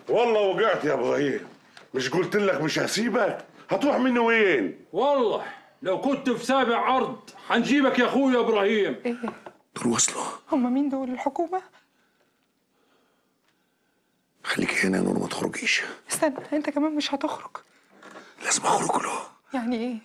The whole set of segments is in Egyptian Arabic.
والله وقعت يا ابراهيم مش قلت لك مش هسيبك هتروح مني وين والله لو كنت في سابع عرض حنجيبك يا اخويا ابراهيم دول وصلوا هم مين دول الحكومة؟ خليك هنا يا نور ما تخرجيش استنى انت كمان مش هتخرج لازم اخرج له يعني ايه؟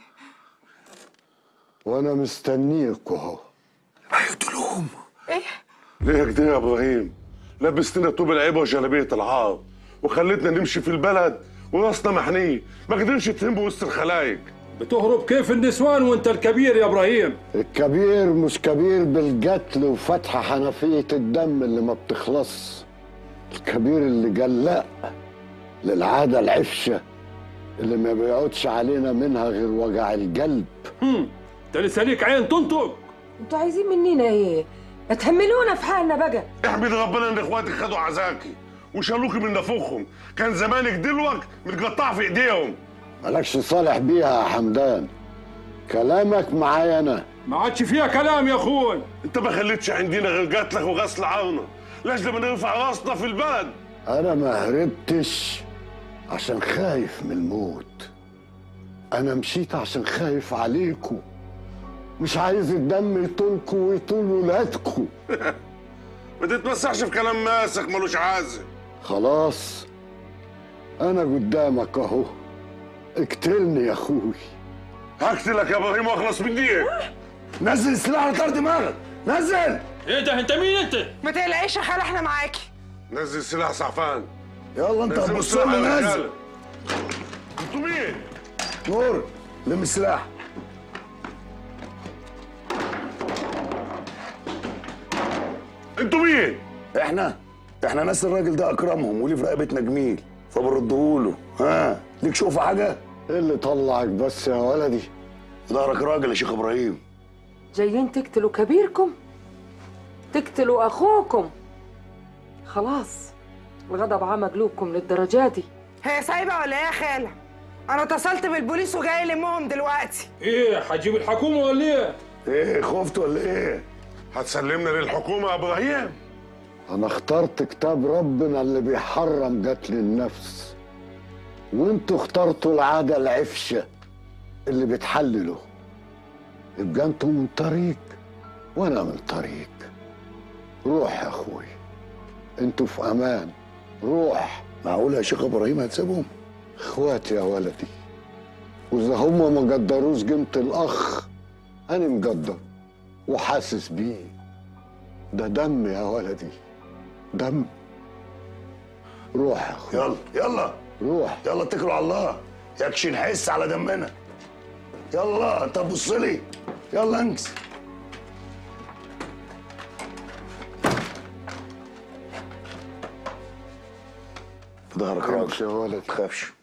وانا مستنيك اهو هيقتلوهم ايه؟ ليه كده يا ابراهيم لبستنا طوب العيبه وجلابيه العار وخلتنا نمشي في البلد وراسنا محنيه ما قدرش تهم بوسط الخلايق بتهرب كيف النسوان وانت الكبير يا ابراهيم الكبير مش كبير بالقتل وفتح حنفية الدم اللي ما بتخلص الكبير اللي قلق للعادة العفشة اللي ما بيقعدش علينا منها غير وجع القلب هم، انت لسه ليك عين تنطق انتوا عايزين مننا ايه؟ ما تحملونا في حالنا بقى احمد ربنا ان اخواتك خدوا عزاكي وشالوكي من نفوخهم كان زمانك دلوك متقطع في ايديهم مالكش صالح بيها يا حمدان كلامك معايا انا ما عادش فيها كلام يا اخوي انت ما خليتش عندنا غير قتلك وغسل عارنا لاجل ما نرفع راسنا في البلد انا ما هربتش عشان خايف من الموت انا مشيت عشان خايف عليكم مش عايز الدم يطولكم ويطول ولادكم ما تتمسحش في كلام ماسك ملوش عازم خلاص انا قدامك اهو اقتلني يا اخوي هقتلك يا ابراهيم واخلص من دي نزل السلاح على طار دماغك نزل ايه ده انت مين انت ما تقلقيش يا خالة احنا معاكي نزل سلاح سعفان يلا انت نزلوا هتبص السلاح لي يا نزل رجالة. انتوا مين؟ نور لم السلاح انتوا مين؟ احنا احنا ناس الراجل ده اكرمهم وليه في رقبتنا جميل فبردهوله ها ليك شوف حاجه ايه اللي طلعك بس يا ولدي في ظهرك راجل يا شيخ ابراهيم جايين تقتلوا كبيركم تقتلوا اخوكم خلاص الغضب عمى قلوبكم للدرجة دي هي سايبة ولا ايه يا خالة؟ انا اتصلت بالبوليس وجاي يلمهم دلوقتي ايه هتجيب الحكومه ولا ايه ايه خفت ولا ايه هتسلمنا للحكومة يا ابراهيم انا اخترت كتاب ربنا اللي بيحرم قتل النفس وانتوا اخترتوا العادة العفشة اللي بتحلله يبقى انتوا من طريق وانا من طريق روح يا اخوي انتوا في امان روح معقول يا شيخ ابراهيم هتسيبهم اخواتي يا ولدي واذا هما ما قدروش قيمة الاخ انا مقدر وحاسس بيه ده دم يا ولدي دم روح يا اخوي يلا يلا روح يلا اتكلوا على الله يكشي نحس على دمنا يلا انت بص لي يلا انكس في ظهرك امشي راجل يا ما ولدي تخافش